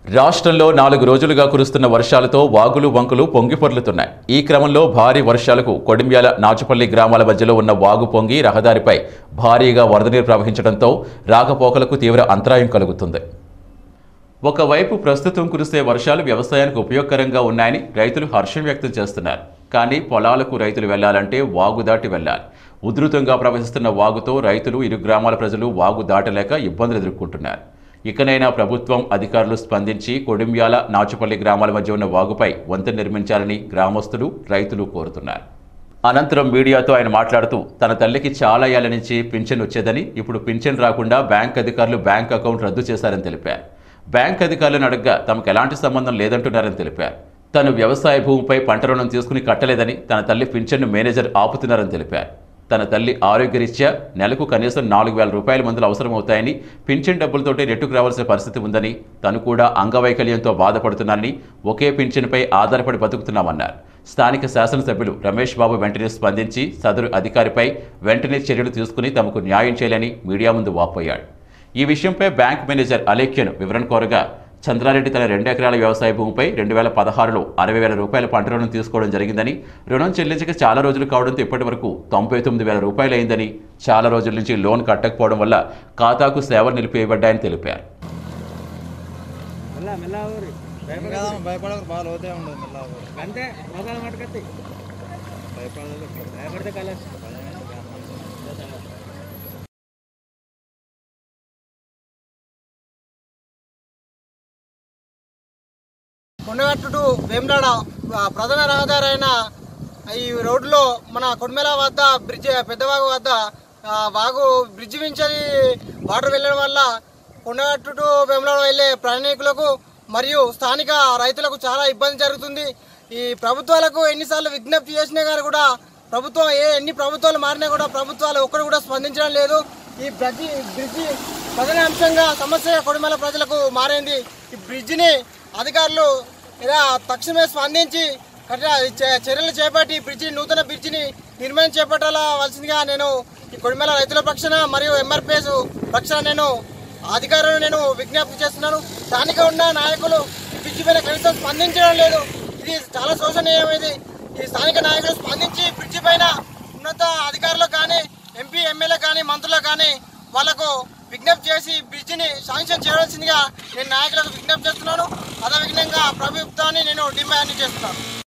రాష్ట్రంలో నాలుగు రోజులుగా కురుస్తున్న వర్షాలతో వాగులు వంకులు పొంగి పొర్లుతున్నాయి ఈ క్రమంలో భారీ వర్షాలకు కొడిమ్యాల నాచుపల్లి గ్రామాల మధ్యలో ఉన్న వాగు పొంగి రహదారిపై భారీగా వరద నీరు ప్రవహించడంతో రాకపోకలకు తీవ్ర అంతరాయం కలుగుతుంది ఒకవైపు ప్రస్తుతం కురిసే వర్షాలు వ్యవసాయానికి ఉపయోగకరంగా ఉన్నాయని రైతులు హర్షం వ్యక్తం చేస్తున్నారు కానీ పొలాలకు రైతులు వెళ్లాలంటే వాగు దాటి వెళ్లాలి ఉధృతంగా ప్రవహిస్తున్న వాగుతో రైతులు ఇరు గ్రామాల ప్రజలు వాగు దాటలేక ఇబ్బందులు ఎదుర్కొంటున్నారు ఇకనైనా ప్రభుత్వం అధికారులు స్పందించి కొడిమ్యాల నాచుపల్లి గ్రామాల మధ్య ఉన్న వాగుపై వంతెన నిర్మించాలని గ్రామస్తులు రైతులు కోరుతున్నారు అనంతరం మీడియాతో ఆయన మాట్లాడుతూ తన తల్లికి చాలా ఏళ్ల నుంచి పింఛన్ వచ్చేదని ఇప్పుడు పింఛన్ రాకుండా బ్యాంక్ అధికారులు బ్యాంక్ అకౌంట్ రద్దు చేశారని తెలిపారు బ్యాంక్ అధికారులను అడగ్గా తమకు ఎలాంటి సంబంధం లేదంటున్నారని తెలిపారు తను వ్యవసాయ భూమిపై పంట రుణం తీసుకుని కట్టలేదని తన తల్లి పింఛన్ను మేనేజర్ ఆపుతున్నారని తెలిపారు తన తల్లి ఆరోగ్యరీత్యా నెలకు కనీసం నాలుగు వేల రూపాయల మందులు అవసరమవుతాయని పింఛన్ డబ్బులతోటి రెట్టుకు రావాల్సిన పరిస్థితి ఉందని తను కూడా అంగవైకల్యంతో బాధపడుతున్నానని ఒకే పింఛన్పై ఆధారపడి బతుకుతున్నామన్నారు స్థానిక శాసనసభ్యులు రమేష్ బాబు వెంటనే స్పందించి సదరు అధికారిపై వెంటనే చర్యలు తీసుకుని తమకు న్యాయం చేయాలని మీడియా ముందు వాపోయాడు ఈ విషయంపై బ్యాంక్ మేనేజర్ అలేఖ్యను వివరణ కోరగా చంద్రారెడ్డి తన రెండు ఎకరాల వ్యవసాయ భూమిపై రెండు వేల పదహారులో అరవై వేల రూపాయల పంట రుణం తీసుకోవడం జరిగిందని రుణం చెల్లించక చాలా రోజులు కావడంతో ఇప్పటి వరకు తొంభై తొమ్మిది వేల రూపాయలు అయిందని చాలా రోజుల నుంచి లోన్ కట్టకపోవడం వల్ల ఖాతాకు సేవలు నిలిపివేయబడ్డాయని తెలిపారు మెల్ల మెల్ల ఊరి కదా భయపడక బాగా లోతే ఉండదు మళ్ళా అంతే మోకాల మటుకత్తి భయపడదు భయపడితే కలర్స్ కొండగట్టు టు వేమనాడ ఆ, ప్రధాన రహదారి అయిన ఈ రోడ్లో మన కొడిమెల వద్ద బ్రిడ్జ్ పెద్దవాగు వద్ద ఆ, వాగు బ్రిడ్జ్ నుంచి వాటర్ వెళ్ళడం వల్ల కొండగట్టు టు వేమనాడ వెళ్ళే ప్రయాణికులకు మరియు స్థానిక రైతులకు చాలా ఇబ్బంది జరుగుతుంది ఈ ప్రభుత్వాలకు ఎన్నిసార్లు విజ్ఞప్తి చేసినా కానీ కూడా ప్రభుత్వం ఏ ఎన్ని ప్రభుత్వాలు మారినా కూడా ప్రభుత్వాలు ఒక్కడు కూడా స్పందించడం లేదు ఈ బ్రిడ్జి బ్రిడ్జి ప్రధాన అంశంగా సమస్య కొడిమల ప్రజలకు మారింది ఈ బ్రిడ్జిని అధికారులు ఇలా తక్షణమే స్పందించి కఠిన చే- చర్యలు చేపట్టి ఈ బ్రిడ్జిని నూతన బ్రిడ్జిని నిర్మాణం చేపట్టాలవలసిందిగా నేను ఈ కొడిమల రైతుల పక్షాన మరియు ఎంఆర్పిఎస్ పక్షాన నేను అధికారులను నేను విజ్ఞప్తి చేస్తున్నాను స్థానిక ఉన్న నాయకులు ఈ బ్రిడ్జి పైన కనీసం స్పందించడం లేదు ఇది చాలా శోచనీయమైనది ఈ స్థానిక నాయకులు స్పందించి బ్రిడ్జి పైన ఉన్నత అధికారులకు కానీ ఎంపీ ఎమ్మెల్యే కానీ మంత్రులకు కానీ వాళ్లకు విజ్ఞప్తి చేసి బ్రిడ్జిని శాంక్షన్ చేయవలసిందిగా నేను నాయకులకు విజ్ఞప్తి చేస్తున్నాను అదే విధంగా ప్రభుత్వాన్ని నేను డిమాండ్ చేస్తున్నాను